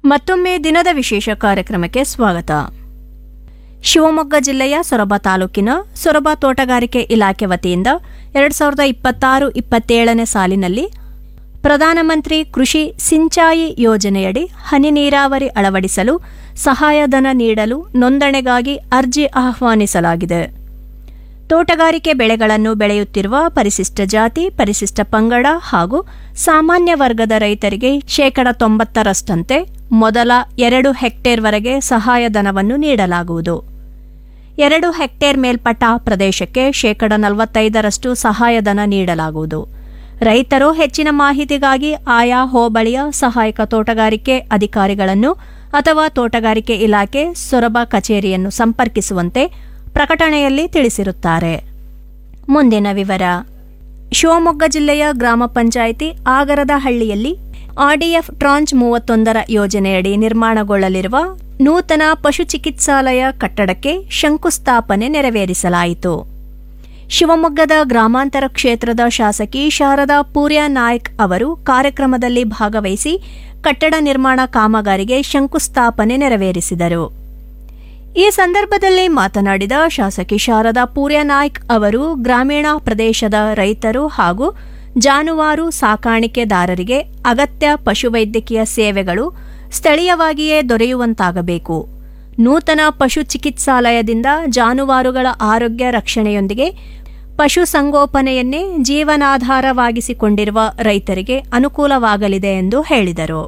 ಮತ್ತೊಮ್ಮೆ ದಿನದ ವಿಶೇಷ ಕಾರ್ಯಕ್ರಮಕ್ಕೆ ಸ್ವಾಗತ ಶಿವಮೊಗ್ಗ ಜಿಲ್ಲೆಯ ಸೊರಬ ತಾಲೂಕಿನ ಸೊರಬ ತೋಟಗಾರಿಕೆ ಇಲಾಖೆ ವತಿಯಿಂದ ಎರಡ್ ಸಾವಿರದ ಇಪ್ಪತ್ತಾರು ಇಪ್ಪತ್ತೇಳನೇ ಸಾಲಿನಲ್ಲಿ ಪ್ರಧಾನಮಂತ್ರಿ ಕೃಷಿ ಸಿಂಚಾಯಿ ಯೋಜನೆಯಡಿ ಹನಿ ನೀರಾವರಿ ಅಳವಡಿಸಲು ಸಹಾಯಧನ ನೀಡಲು ನೋಂದಣಿಗಾಗಿ ಅರ್ಜಿ ಆಹ್ವಾನಿಸಲಾಗಿದೆ ತೋಟಗಾರಿಕೆ ಬೆಳೆಗಳನ್ನು ಬೆಳೆಯುತ್ತಿರುವ ಪರಿಶಿಷ್ಟ ಜಾತಿ ಪರಿಶಿಷ್ಟ ಪಂಗಡ ಹಾಗೂ ಸಾಮಾನ್ಯ ವರ್ಗದ ರೈತರಿಗೆ ಶೇಕಡ ತೊಂಬತ್ತರಷ್ಟಂತೆ ಮೊದಲ ಎರಡು ಹೆಕ್ಟೇರ್ವರೆಗೆ ಸಹಾಯಧನವನ್ನು ನೀಡಲಾಗುವುದು ಎರಡು ಹೆಕ್ಟೇರ್ ಮೇಲ್ಪಟ್ಟ ಪ್ರದೇಶಕ್ಕೆ ಶೇಕಡ ನಲವತ್ತೈದರಷ್ಟು ಸಹಾಯಧನ ನೀಡಲಾಗುವುದು ರೈತರು ಹೆಚ್ಚಿನ ಮಾಹಿತಿಗಾಗಿ ಆಯಾ ಹೋಬಳಿಯ ಸಹಾಯಕ ತೋಟಗಾರಿಕೆ ಅಧಿಕಾರಿಗಳನ್ನು ಅಥವಾ ತೋಟಗಾರಿಕೆ ಇಲಾಖೆ ಸೊರಬ ಕಚೇರಿಯನ್ನು ಸಂಪರ್ಕಿಸುವಂತೆ ಪ್ರಕಟಣೆಯಲ್ಲಿ ತಿಳಿಸಿರುತ್ತಾರೆ ಮುಂದಿನ ವಿವರ ಶಿವಮೊಗ್ಗ ಜಿಲ್ಲೆಯ ಗ್ರಾಮ ಪಂಚಾಯಿತಿ ಆಗರದ ಹಳ್ಳಿಯಲ್ಲಿ ಆರ್ಡಿಎಫ್ ಟ್ರಾಂಚ್ ಮೂವತ್ತೊಂದರ ಯೋಜನೆಯಡಿ ನಿರ್ಮಾಣಗೊಳ್ಳಲಿರುವ ನೂತನ ಪಶು ಚಿಕಿತ್ಸಾಲಯ ಕಟ್ಟಡಕ್ಕೆ ಶಂಕುಸ್ಥಾಪನೆ ನೆರವೇರಿಸಲಾಯಿತು ಶಿವಮೊಗ್ಗದ ಗ್ರಾಮಾಂತರ ಕ್ಷೇತ್ರದ ಶಾಸಕಿ ಶಾರದಾ ಪೂರ್ಯ ನಾಯ್ಕ್ ಅವರು ಕಾರ್ಯಕ್ರಮದಲ್ಲಿ ಭಾಗವಹಿಸಿ ಕಟ್ಟಡ ನಿರ್ಮಾಣ ಕಾಮಗಾರಿಗೆ ಶಂಕುಸ್ಥಾಪನೆ ನೆರವೇರಿಸಿದರು ಈ ಸಂದರ್ಭದಲ್ಲಿ ಮಾತನಾಡಿದ ಶಾಸಕಿ ಶಾರದಾ ಪೂರ್ಯ ನಾಯ್ಕ್ ಅವರು ಗ್ರಾಮೀಣ ಪ್ರದೇಶದ ರೈತರು ಹಾಗೂ ಜಾನುವಾರು ಸಾಕಾಣಿಕೆದಾರರಿಗೆ ಅಗತ್ಯ ಪಶುವೈದ್ಯಕೀಯ ಸೇವೆಗಳು ಸ್ಥಳೀಯವಾಗಿಯೇ ದೊರೆಯುವಂತಾಗಬೇಕು ನೂತನ ಪಶು ಚಿಕಿತ್ಸಾಲಯದಿಂದ ಜಾನುವಾರುಗಳ ಆರೋಗ್ಯ ರಕ್ಷಣೆಯೊಂದಿಗೆ ಪಶು ಸಂಗೋಪನೆಯನ್ನೇ ಜೀವನಾಧಾರವಾಗಿಸಿಕೊಂಡಿರುವ ರೈತರಿಗೆ ಅನುಕೂಲವಾಗಲಿದೆ ಎಂದು ಹೇಳಿದರು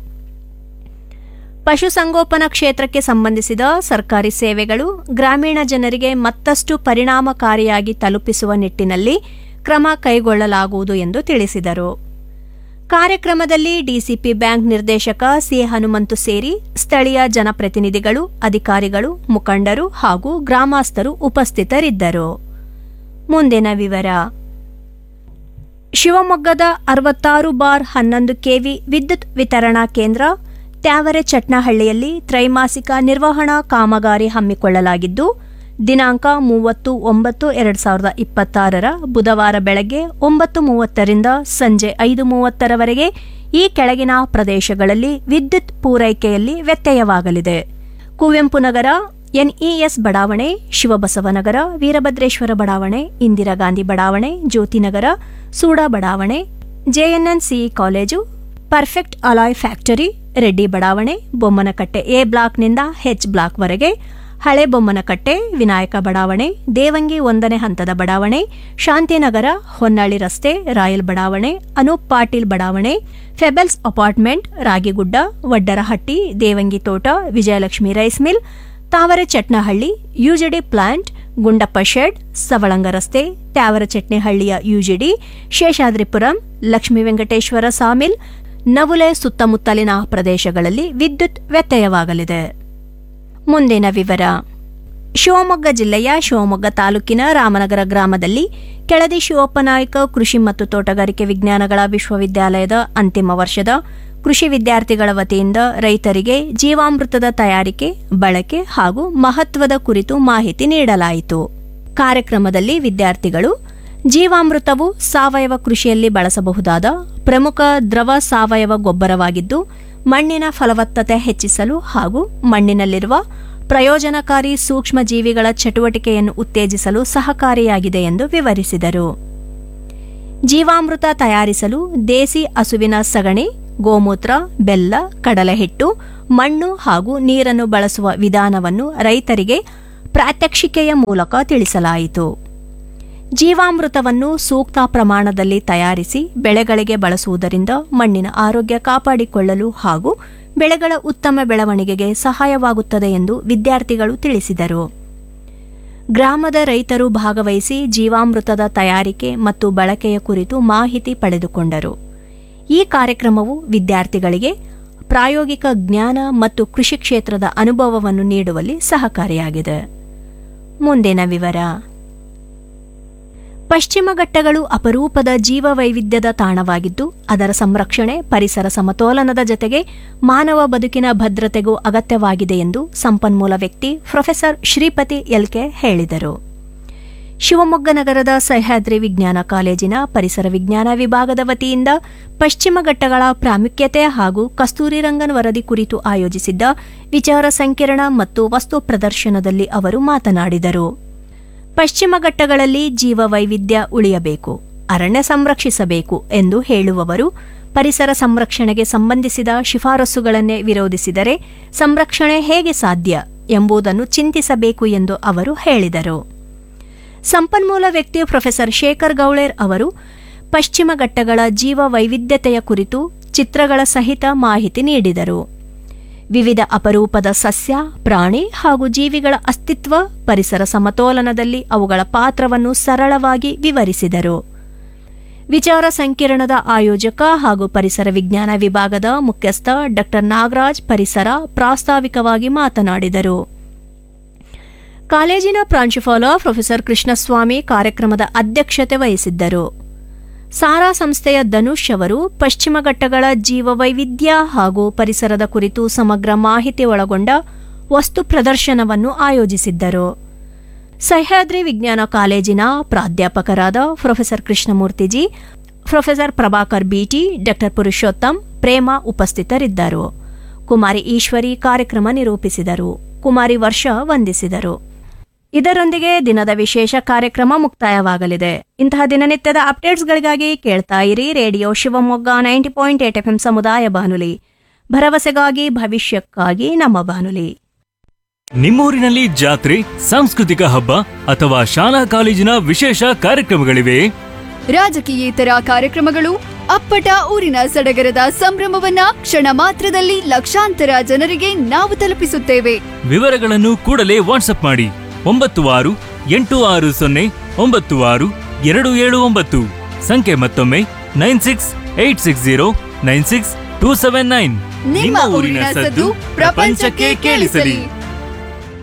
ಪಶುಸಂಗೋಪನಾ ಕ್ಷೇತ್ರಕ್ಕೆ ಸಂಬಂಧಿಸಿದ ಸರ್ಕಾರಿ ಸೇವೆಗಳು ಗ್ರಾಮೀಣ ಜನರಿಗೆ ಮತ್ತಷ್ಟು ಪರಿಣಾಮಕಾರಿಯಾಗಿ ತಲುಪಿಸುವ ನಿಟ್ಟಿನಲ್ಲಿ ಕ್ರಮ ಕೈಗೊಳ್ಳಲಾಗುವುದು ಎಂದು ತಿಳಿಸಿದರು ಕಾರ್ಯಕ್ರಮದಲ್ಲಿ ಡಿಸಿಪಿ ಬ್ಯಾಂಕ್ ನಿರ್ದೇಶಕ ಸಿ ಹನುಮಂತು ಸೇರಿ ಸ್ಥಳೀಯ ಜನಪ್ರತಿನಿಧಿಗಳು ಅಧಿಕಾರಿಗಳು ಮುಖಂಡರು ಹಾಗೂ ಗ್ರಾಮಸ್ಥರು ಉಪಸ್ಥಿತರಿದ್ದರು ಮುಂದಿನ ವಿವರ ಶಿವಮೊಗ್ಗದ ಅರವತ್ತಾರು ಬಾರ್ ಹನ್ನೊಂದು ಕೆವಿ ವಿದ್ಯುತ್ ವಿತರಣಾ ಕೇಂದ್ರ ತ್ಯಾವರೆ ಚಟ್ನಹಳ್ಳಿಯಲ್ಲಿ ತ್ರೈಮಾಸಿಕ ನಿರ್ವಹಣಾ ಕಾಮಗಾರಿ ಹಮ್ಮಿಕೊಳ್ಳಲಾಗಿದ್ದು ದಿನಾಂಕ ಮೂವತ್ತು ಒಂಬತ್ತು ಎರಡು ಸಾವಿರದ ಇಪ್ಪತ್ತಾರರ ಬುಧವಾರ ಬೆಳಗ್ಗೆ ಒಂಬತ್ತು ಮೂವತ್ತರಿಂದ ಸಂಜೆ ಐದು ಮೂವತ್ತರವರೆಗೆ ಈ ಕೆಳಗಿನ ಪ್ರದೇಶಗಳಲ್ಲಿ ವಿದ್ಯುತ್ ಪೂರೈಕೆಯಲ್ಲಿ ವ್ಯತ್ಯಯವಾಗಲಿದೆ ಕುವೆಂಪು ನಗರ ಎನ್ಇಎಸ್ ಬಡಾವಣೆ ಶಿವಬಸವನಗರ ವೀರಭದ್ರೇಶ್ವರ ಬಡಾವಣೆ ಇಂದಿರಾ ಗಾಂಧಿ ಬಡಾವಣೆ ಜ್ಯೋತಿನಗರ ಸೂಡಾ ಬಡಾವಣೆ JNNCE college perfect alloy factory Reddy ಬಡಾವಣೆ ಬೊಮ್ಮನಕಟ್ಟೆ ಎ ಬ್ಲಾಕ್ನಿಂದ ಹೆಚ್ ಬ್ಲಾಕ್ವರೆಗೆ ಹಳೆ ಬೊಮ್ಮನಕಟ್ಟೆ ವಿನಾಯಕ ಬಡಾವಣೆ ದೇವಂಗಿ ಒಂದನೇ ಹಂತದ ಬಡಾವಣೆ ಶಾಂತಿನಗರ ಹೊನ್ನಳ್ಳಿ ರಸ್ತೆ ರಾಯಲ್ ಬಡಾವಣೆ ಅನೂಪ್ ಪಾಟೀಲ್ ಬಡಾವಣೆ ಫೆಬೆಲ್ಸ್ ಅಪಾರ್ಟ್ಮೆಂಟ್ ರಾಗಿಗುಡ್ಡ ವಡ್ಡರಹಟ್ಟಿ ದೇವಂಗಿ ತೋಟ Vijayalakshmi rice mill Tavare Chatnahalli UGD plant Gundappa shed Savalanga ರಸ್ತೆ ತ್ಯಾವರ ಚಟ್ನಿಹಳ್ಳಿಯ ಯುಜಿಡಿ ಶೇಷಾದ್ರಿಪುರಂ ಲಕ್ಷ್ಮೀ ವೆಂಕಟೇಶ್ವರ ಸಾಮಿಲ್ ನವುಲೆ ಸುತ್ತಮುತ್ತಲಿನ ಪ್ರದೇಶಗಳಲ್ಲಿ ವಿದ್ಯುತ್ ವ್ಯತ್ಯಯವಾಗಲಿದೆ ಮುಂದಿನ ವಿವರ ಶಿವಮೊಗ್ಗ ಜಿಲ್ಲೆಯ ಶಿವಮೊಗ್ಗ ತಾಲೂಕಿನ ರಾಮನಗರ ಗ್ರಾಮದಲ್ಲಿ ಕೆಳದಿ ಶಿವಪ್ಪನಾಯಕ ಕೃಷಿ ಮತ್ತು ತೋಟಗಾರಿಕೆ ವಿಜ್ಞಾನಗಳ ವಿಶ್ವವಿದ್ಯಾಲಯದ ಅಂತಿಮ ವರ್ಷದ ಕೃಷಿ ವಿದ್ಯಾರ್ಥಿಗಳ ವತಿಯಿಂದ ರೈತರಿಗೆ ಜೀವಾಮೃತದ ತಯಾರಿಕೆ ಬಳಕೆ ಹಾಗೂ ಮಹತ್ವದ ಕುರಿತು ಮಾಹಿತಿ ನೀಡಲಾಯಿತು ಕಾರ್ಯಕ್ರಮದಲ್ಲಿ ವಿದ್ಯಾರ್ಥಿಗಳು ಜೀವಾಮೃತವು ಸಾವಯವ ಕೃಷಿಯಲ್ಲಿ ಬಳಸಬಹುದಾದ ಪ್ರಮುಖ ದ್ರವ ಸಾವಯವ ಗೊಬ್ಬರವಾಗಿದ್ದು ಮಣ್ಣಿನ ಫಲವತ್ತತೆ ಹೆಚ್ಚಿಸಲು ಹಾಗೂ ಮಣ್ಣಿನಲ್ಲಿರುವ ಪ್ರಯೋಜನಕಾರಿ ಸೂಕ್ಷ್ಮ ಜೀವಿಗಳ ಚಟುವಟಿಕೆಯನ್ನು ಉತ್ತೇಜಿಸಲು ಸಹಕಾರಿಯಾಗಿದೆ ಎಂದು ವಿವರಿಸಿದರು ಜೀವಾಮೃತ ತಯಾರಿಸಲು ದೇಸಿ ಹಸುವಿನ ಸಗಣಿ ಗೋಮೂತ್ರ ಬೆಲ್ಲ ಕಡಲೆಹಿಟ್ಟು ಮಣ್ಣು ಹಾಗೂ ನೀರನ್ನು ಬಳಸುವ ವಿಧಾನವನ್ನು ರೈತರಿಗೆ ಪ್ರಾತ್ಯಕ್ಷಿಕೆಯ ಮೂಲಕ ತಿಳಿಸಲಾಯಿತು ಜೀವಾಮೃತವನ್ನು ಸೂಕ್ತ ಪ್ರಮಾಣದಲ್ಲಿ ತಯಾರಿಸಿ ಬೆಳೆಗಳಿಗೆ ಬಳಸುವುದರಿಂದ ಮಣ್ಣಿನ ಆರೋಗ್ಯ ಕಾಪಾಡಿಕೊಳ್ಳಲು ಹಾಗೂ ಬೆಳೆಗಳ ಉತ್ತಮ ಬೆಳವಣಿಗೆಗೆ ಸಹಾಯವಾಗುತ್ತದೆ ಎಂದು ವಿದ್ಯಾರ್ಥಿಗಳು ತಿಳಿಸಿದರು ಗ್ರಾಮದ ರೈತರು ಭಾಗವಹಿಸಿ ಜೀವಾಮೃತದ ತಯಾರಿಕೆ ಮತ್ತು ಬಳಕೆಯ ಕುರಿತು ಮಾಹಿತಿ ಪಡೆದುಕೊಂಡರು ಈ ಕಾರ್ಯಕ್ರಮವು ವಿದ್ಯಾರ್ಥಿಗಳಿಗೆ ಪ್ರಾಯೋಗಿಕ ಜ್ಞಾನ ಮತ್ತು ಕೃಷಿ ಕ್ಷೇತ್ರದ ಅನುಭವವನ್ನು ನೀಡುವಲ್ಲಿ ಸಹಕಾರಿಯಾಗಿದೆ ಮುಂದಿನ ವಿವರ ಪಶ್ಚಿಮ ಘಟ್ಟಗಳು ಅಪರೂಪದ ಜೀವವೈವಿಧ್ಯದ ತಾಣವಾಗಿದ್ದು ಅದರ ಸಂರಕ್ಷಣೆ ಪರಿಸರ ಸಮತೋಲನದ ಜತೆಗೆ ಮಾನವ ಬದುಕಿನ ಭದ್ರತೆಗೂ ಅಗತ್ಯವಾಗಿದೆ ಎಂದು ಸಂಪನ್ಮೂಲ ವ್ಯಕ್ತಿ ಪ್ರೊಫೆಸರ್ ಶ್ರೀಪತಿ ಎಲ್ಕೆ ಹೇಳಿದರು ಶಿವಮೊಗ್ಗ ನಗರದ ಸಹ್ಯಾದ್ರಿ ವಿಜ್ಞಾನ ಕಾಲೇಜಿನ ಪರಿಸರ ವಿಜ್ಞಾನ ವಿಭಾಗದ ವತಿಯಿಂದ ಪಶ್ಚಿಮ ಘಟ್ಟಗಳ ಪ್ರಾಮುಖ್ಯತೆ ಹಾಗೂ ಕಸ್ತೂರಿ ರಂಗನ್ ವರದಿ ಕುರಿತು ಆಯೋಜಿಸಿದ್ದ ವಿಚಾರ ಸಂಕಿರಣ ಮತ್ತು ವಸ್ತು ಪ್ರದರ್ಶನದಲ್ಲಿ ಅವರು ಮಾತನಾಡಿದರು ಪಶ್ಚಿಮ ಘಟ್ಟಗಳಲ್ಲಿ ಜೀವ ವೈವಿಧ್ಯ ಉಳಿಯಬೇಕು ಅರಣ್ಯ ಸಂರಕ್ಷಿಸಬೇಕು ಎಂದು ಹೇಳುವವರು ಪರಿಸರ ಸಂರಕ್ಷಣೆಗೆ ಸಂಬಂಧಿಸಿದ ಶಿಫಾರಸುಗಳನ್ನೇ ವಿರೋಧಿಸಿದರೆ ಸಂರಕ್ಷಣೆ ಹೇಗೆ ಸಾಧ್ಯ ಎಂಬುದನ್ನು ಚಿಂತಿಸಬೇಕು ಎಂದು ಅವರು ಹೇಳಿದರು ಸಂಪನ್ಮೂಲ ವ್ಯಕ್ತಿ ಪ್ರೊಫೆಸರ್ ಶೇಖರ್ ಗೌಳೇರ್ ಅವರು ಪಶ್ಚಿಮ ಘಟ್ಟಗಳ ಜೀವ ವೈವಿಧ್ಯತೆಯ ಕುರಿತು ಚಿತ್ರಗಳ ಸಹಿತ ಮಾಹಿತಿ ನೀಡಿದರು ವಿವಿಧ ಅಪರೂಪದ ಸಸ್ಯ ಪ್ರಾಣಿ ಹಾಗೂ ಜೀವಿಗಳ ಅಸ್ತಿತ್ವ ಪರಿಸರ ಸಮತೋಲನದಲ್ಲಿ ಅವುಗಳ ಪಾತ್ರವನ್ನು ಸರಳವಾಗಿ ವಿವರಿಸಿದರು ವಿಚಾರ ಸಂಕಿರಣದ ಆಯೋಜಕ ಹಾಗೂ ಪರಿಸರ ವಿಜ್ಞಾನ ವಿಭಾಗದ ಮುಖ್ಯಸ್ಥ ಡಾ ನಾಗರಾಜ್ ಪರಿಸರ ಪ್ರಾಸ್ತಾವಿಕವಾಗಿ ಮಾತನಾಡಿದರು ಕಾಲೇಜಿನ ಪ್ರಾಂಶುಪಾಲ ಪ್ರೊಫೆಸರ್ ಕೃಷ್ಣಸ್ವಾಮಿ ಕಾರ್ಯಕ್ರಮದ ಅಧ್ಯಕ್ಷತೆ ವಹಿಸಿದ್ದರು ಸಾರಾ ಸಂಸ್ಥೆಯ ಧನುಷ್ ಅವರು ಪಶ್ಚಿಮ ಘಟ್ಟಗಳ ಜೀವವೈವಿಧ್ಯ ಹಾಗೂ ಪರಿಸರದ ಕುರಿತು ಸಮಗ್ರ ಮಾಹಿತಿ ಒಳಗೊಂಡ ವಸ್ತು ಪ್ರದರ್ಶನವನ್ನು ಆಯೋಜಿಸಿದ್ದರು ಸಹ್ಯಾದ್ರಿ ವಿಜ್ಞಾನ ಕಾಲೇಜಿನ ಪ್ರಾಧ್ಯಾಪಕರಾದ ಪ್ರೊಫೆಸರ್ ಕೃಷ್ಣಮೂರ್ತಿಜಿ ಪ್ರೊಫೆಸರ್ ಪ್ರಭಾಕರ್ ಬಿಟಿ ಡಾ ಪುರುಷೋತ್ತಮ್ ಪ್ರೇಮ ಉಪಸ್ಥಿತರಿದ್ದರು ಕುಮಾರಿ ಈಶ್ವರಿ ಕಾರ್ಯಕ್ರಮ ನಿರೂಪಿಸಿದರು ಕುಮಾರಿ ವರ್ಷ ವಂದಿಸಿದರು ಇದರೊಂದಿಗೆ ದಿನದ ವಿಶೇಷ ಕಾರ್ಯಕ್ರಮ ಮುಕ್ತಾಯವಾಗಲಿದೆ ಇಂತಹ ದಿನನಿತ್ಯದ ಅಪ್ಡೇಟ್ಸ್ಗಳಿಗಾಗಿ ಕೇಳ್ತಾ ಇರಿ radio Shivamogga ninety point eight F ಸಮುದಾಯ ಬಾನುಲಿ ಭರವಸೆಗಾಗಿ ಭವಿಷ್ಯಕ್ಕಾಗಿ ನಮ್ಮ ಬಾನುಲಿ ನಿಮ್ಮೂರಿನಲ್ಲಿ ಜಾತ್ರೆ ಸಾಂಸ್ಕೃತಿಕ ಹಬ್ಬ ಅಥವಾ ಶಾಲಾ ಕಾಲೇಜಿನ ವಿಶೇಷ ಕಾರ್ಯಕ್ರಮಗಳಿವೆ ರಾಜಕೀಯೇತರ ಕಾರ್ಯಕ್ರಮಗಳು ಅಪ್ಪಟ ಊರಿನ ಸಡಗರದ ಸಂಭ್ರಮವನ್ನ ಕ್ಷಣ ಮಾತ್ರದಲ್ಲಿ ಲಕ್ಷಾಂತರ ಜನರಿಗೆ ನಾವು ತಲುಪಿಸುತ್ತೇವೆ ವಿವರಗಳನ್ನು ಕೂಡಲೇ ವಾಟ್ಸಪ್ ಮಾಡಿ ಒಂಬತ್ತು ಆರು ಎಂಟು ಆರು ಸೊನ್ನೆ ಒಂಬತ್ತು ಆರು ಎರಡು ಏಳು ಒಂಬತ್ತು ಸಂಖ್ಯೆ ಮತ್ತೊಮ್ಮೆ nine six eight six zero nine six two seven nine ನಿಮ್ಮ ಊರಿನ ಸದ್ದು ಪ್ರಪಂಚಕ್ಕೆ ಕೇಳಿಸಲಿ